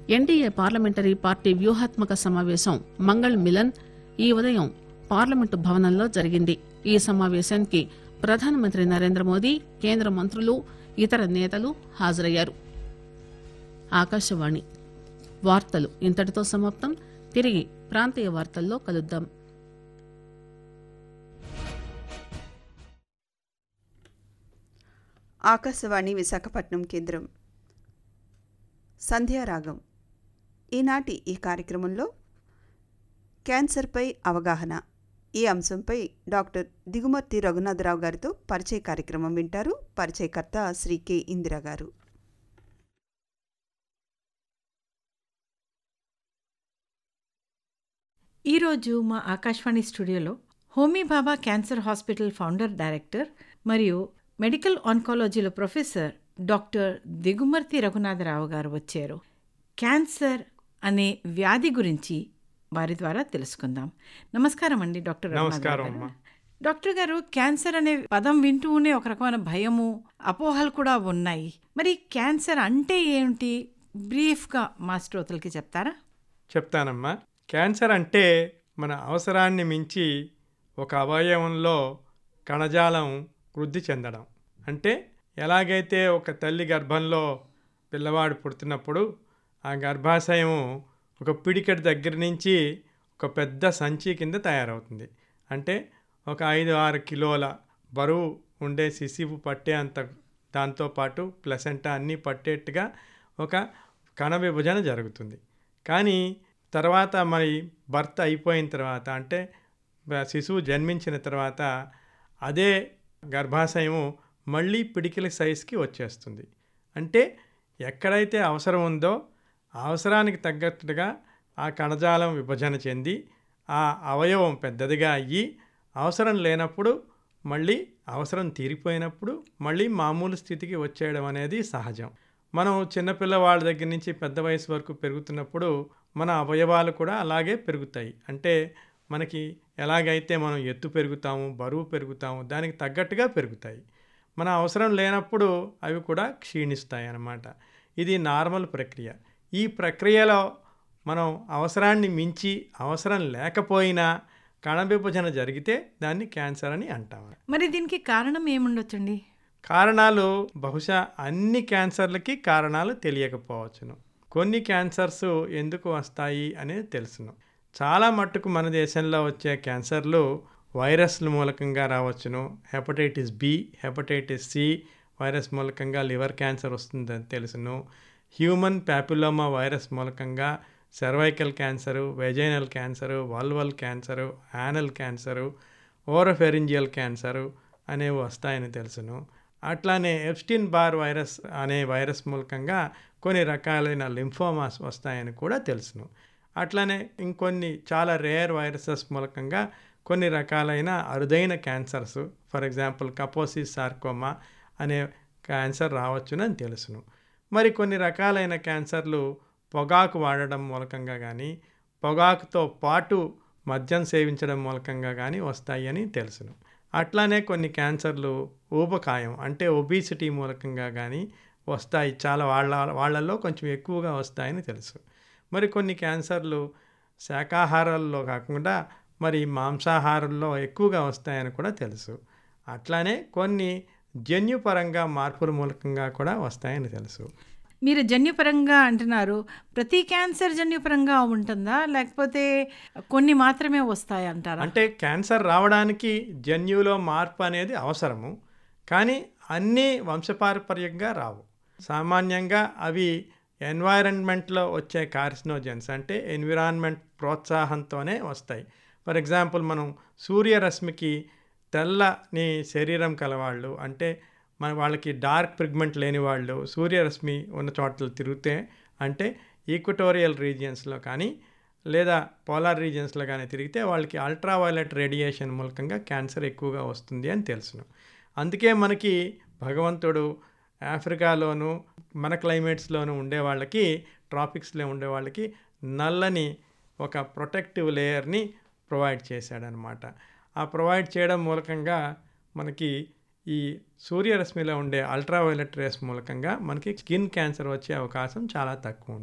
NDA parliamentary party వ్యూహాత్మక సమావేశం Mangal melon ఈ ఉదయం పార్లమెంటు భవనంలో జరిగింది ఈ సమావేశానికి ప్రధానమంత్రి నరేంద్ర మోదీ కేంద్ర మంత్రులు ఇతర నేతలు హాజరయ్యారు ఆకాశవాణి వార్తలు ఇంతటితో సమాప్తం తిరిగి ప్రాంతీయ వార్తల్లో కలుద్దాం ఆకాశవాణి విశాఖపట్నం కేంద్రం సంధ్యారాగం ఈనాటి ఈ కార్యక్రమంలో క్యాన్సర్పై అవగాహన ఈ అంశంపై డాక్టర్ దిగుమర్తి రఘునాథరావు గారితో పరిచయ కార్యక్రమం వింటారు పరిచయకర్త శ్రీ కె ఇందిరా గారు ఈరోజు మా ఆకాశవాణి స్టూడియోలో Homi Bhabha cancer hospital founder director మరియు మెడికల్ ఆన్కాలజీలో ప్రొఫెసర్ డాక్టర్ దిగుమర్తి రఘునాథరావు గారు వచ్చారు క్యాన్సర్ అనే వ్యాధి గురించి వారి ద్వారా తెలుసుకుందాం నమస్కారం అండి డాక్టర్ రఘునాథరావు నమస్కారం గారు. అమ్మా. డాక్టర్ గారు క్యాన్సర్ అనే పదం వింటూనే ఒక రకమైన భయము అపోహలు కూడా ఉన్నాయి మరి క్యాన్సర్ అంటే ఏమిటి బ్రీఫ్గా మా శ్రోతలకి చెప్తారా చెప్తానమ్మా క్యాన్సర్ అంటే మన అవసరాన్ని మించి ఒక అవయవంలో కణజాలం వృద్ధి చెందడం అంటే ఎలాగైతే ఒక తల్లి గర్భంలో పిల్లవాడు పుడుతున్నప్పుడు ఆ గర్భాశయం ఒక పిడికెట్ దగ్గర నుంచి ఒక పెద్ద సంచి కింద తయారవుతుంది అంటే ఒక ఐదు ఆరు కిలోల బరువు ఉండే శిశువు పట్టే అంత దాంతోపాటు ప్లసెంటా అన్నీ పట్టేట్టుగా ఒక కణ విభజన జరుగుతుంది కానీ తర్వాత మరి భర్త అయిపోయిన తర్వాత అంటే బ- శిశువు జన్మించిన తర్వాత అదే గర్భాశయము మళ్ళీ పిడికిల సైజుకి వచ్చేస్తుంది అంటే ఎక్కడైతే అవసరం ఉందో ఆ అవసరానికి తగ్గట్టుగా ఆ కణజాలం విభజన చెంది ఆ అవయవం పెద్దదిగా అయ్యి అవసరం లేనప్పుడు మళ్ళీ అవసరం తీరిపోయినప్పుడు మళ్ళీ మామూలు స్థితికి వచ్చేయడం అనేది సహజం మనం చిన్నపిల్లవాళ్ళ దగ్గర నుంచి పెద్ద వయసు వరకు పెరుగుతున్నప్పుడు మన అవయవాలు కూడా అలాగే పెరుగుతాయి అంటే మనకి ఎలాగైతే మనం ఎత్తు పెరుగుతాము బరువు పెరుగుతాము దానికి తగ్గట్టుగా పెరుగుతాయి మన అవసరం లేనప్పుడు అవి కూడా క్షీణిస్తాయి అన్నమాట ఇది నార్మల్ ప్రక్రియ ఈ ప్రక్రియలో మనం అవసరాన్ని మించి అవసరం లేకపోయినా కణ విభజన జరిగితే దాన్ని క్యాన్సర్ అని అంటాం మరి దీనికి కారణం ఏముండొచ్చండి కారణాలు బహుశా అన్ని క్యాన్సర్లకి కారణాలు తెలియకపోవచ్చును కొన్ని క్యాన్సర్స్ ఎందుకు వస్తాయి అనేది తెలుసును చాలా మట్టుకు మన దేశంలో వచ్చే క్యాన్సర్లు వైరస్ల మూలకంగా రావచ్చును hepatitis B hepatitis C virus మూలకంగా లివర్ క్యాన్సర్ వస్తుందని తెలుసును హ్యూమన్ ప్యాపిలోమా వైరస్ మూలకంగా cervical cancer vaginal cancer vulval cancer anal cancer oropharyngeal cancer అనేవి వస్తాయని తెలుసును అట్లానే ఎప్స్టిన్ బార్ వైరస్ అనే వైరస్ మూలకంగా కొన్ని రకాలైన లింఫోమాస్ వస్తాయని కూడా తెలుసును అట్లానే ఇంకొన్ని చాలా రేర్ వైరసెస్ మూలకంగా కొన్ని రకాలైన అరుదైన cancers for example Kaposi's sarcoma అనే క్యాన్సర్ రావచ్చునని తెలుసును మరి కొన్ని రకాలైన క్యాన్సర్లు పొగాకు వాడడం మూలకంగా కానీ పొగాకుతో పాటు మద్యం సేవించడం మూలకంగా కానీ వస్తాయి అని తెలుసును అట్లానే కొన్ని క్యాన్సర్లు ఊబకాయం అంటే ఒబీసిటీ మూలకంగా కానీ వస్తాయి చాలా వాళ్ళ వాళ్ళల్లో కొంచెం ఎక్కువగా వస్తాయని తెలుసు మరి కొన్ని క్యాన్సర్లు శాకాహారాల్లో కాకుండా మరి మాంసాహారంలో ఎక్కువగా వస్తాయని కూడా తెలుసు అట్లానే కొన్ని జన్యుపరంగా మార్పుల మూలకంగా కూడా వస్తాయని తెలుసు మీరు జన్యుపరంగా అంటున్నారు ప్రతి క్యాన్సర్ జన్యుపరంగా ఉంటుందా లేకపోతే కొన్ని మాత్రమే వస్తాయి అంటారా అంటే క్యాన్సర్ రావడానికి జన్యువులో మార్పు అనేది అవసరము కానీ అన్నీ వంశపారపర్యంగా రావు సామాన్యంగా అవి ఎన్వైరన్మెంట్లో వచ్చే కార్సినోజన్స్ అంటే ఎన్విరాన్మెంట్ ప్రోత్సాహంతోనే వస్తాయి ఫర్ ఎగ్జాంపుల్ మనం సూర్యరశ్మికి తెల్లని శరీరం కలవాళ్ళు అంటే మన వాళ్ళకి డార్క్ పిగ్మెంట్ లేని వాళ్ళు సూర్యరశ్మి ఉన్న చోట్ల తిరిగితే అంటే ఈక్వటోరియల్ రీజియన్స్లో కానీ లేదా పోలార్ రీజియన్స్లో కానీ తిరిగితే వాళ్ళకి అల్ట్రావైలెట్ రేడియేషన్ మూలకంగా క్యాన్సర్ ఎక్కువగా వస్తుంది అని తెలుసును అందుకే మనకి భగవంతుడు ఆఫ్రికాలోను మన క్లైమేట్స్లోనూ ఉండే వాళ్ళకి ట్రాపిక్స్లో ఉండే వాళ్ళకి నల్లని ఒక ప్రొటెక్టివ్ లేయర్ని ప్రొవైడ్ చేశాడనమాట ఆ ప్రొవైడ్ చేయడం మూలకంగా మనకి ఈ సూర్యరశ్మిలో ఉండే అల్ట్రావైలెట్ రేస్ మూలకంగా మనకి స్కిన్ క్యాన్సర్ వచ్చే అవకాశం చాలా తక్కువ ఉంటుంది